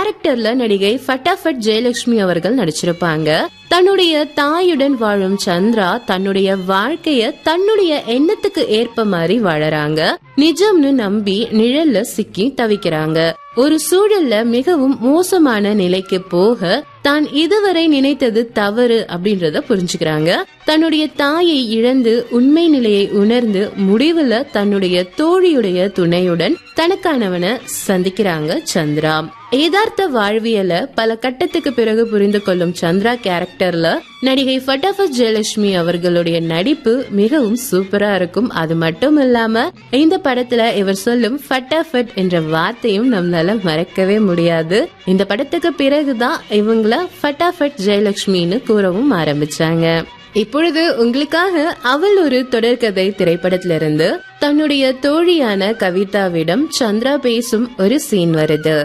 கேரக்டர்ல நடிகை ஃபட்டாஃபட் ஜெயலட்சுமி அவர்கள் நடிச்சிருப்பாங்க தன்னுடைய தாயுடன் வாழும் சந்திரா தன்னுடைய வாழ்க்கைய தன்னுடைய எண்ணத்துக்கு ஏற்ப மாதிரி வாழறாங்க நிஜம்னு நம்பி நிழல்ல சிக்கி தவிக்கிறாங்க ஒரு சூழல்ல மிகவும் மோசமான நிலைக்கு போக தான் இதுவரை நினைத்தது தவறு அப்படின்றத புரிஞ்சுக்கிறாங்க தன்னுடைய தாயை இழந்து உண்மை நிலையை உணர்ந்து முடிவுல தன்னுடைய தோழியுடைய துணையுடன் தனக்கானவனை சந்திக்கிறாங்க சந்திரா யதார்த்த வாழ்வியல பல கட்டத்துக்கு பிறகு புரிந்து கொள்ளும் சந்திரா கேரக்டர்ல நடிகை ஃபட்டாஃபட் ஜெயலட்சுமி அவர்களுடைய நடிப்பு மிகவும் சூப்பரா இருக்கும் அது மட்டும் இல்லாம இந்த படத்துல இவர் சொல்லும் ஃபட்டாஃபட் என்ற வார்த்தையும் நம்மளால மறக்கவே முடியாது இந்த படத்துக்கு பிறகுதான் இவங்கள ஃபட்டாஃபட் ஜெயலட்சுமின்னு கூறவும் ஆரம்பிச்சாங்க இப்பொழுது உங்களுக்காக அவள் ஒரு தொடர்கதை திரைப்படத்திலிருந்து தன்னுடைய தோழியான கவிதாவிடம் சந்திரா பேசும் ஒரு சீன் வருது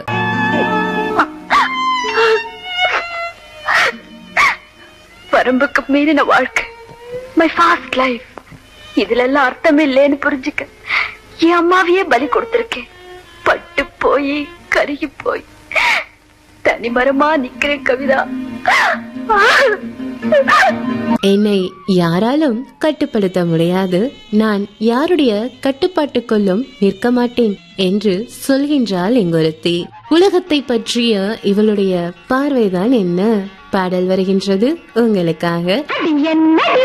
வரம்புக்கு மீறின வாழ்க்கை மை ஃபாஸ்ட் லைஃப் இதுல எல்லாம் அர்த்தம் இல்லைன்னு புரிஞ்சுக்க என் அம்மாவையே பலி கொடுத்திருக்கேன் பட்டு போய் கருகி போய் தனிமரமா நிக்கிறேன் கவிதா என்னை யாராலும் கட்டுப்படுத்த முடியாது நான் யாருடைய கட்டுப்பாட்டுக்குள்ளும் நிற்க மாட்டேன் என்று சொல்கின்றாள் இங்கொருத்தி உலகத்தை பற்றிய இவளுடைய பார்வைதான் என்ன பாடல் வருகின்றது உங்களுக்காக என்ன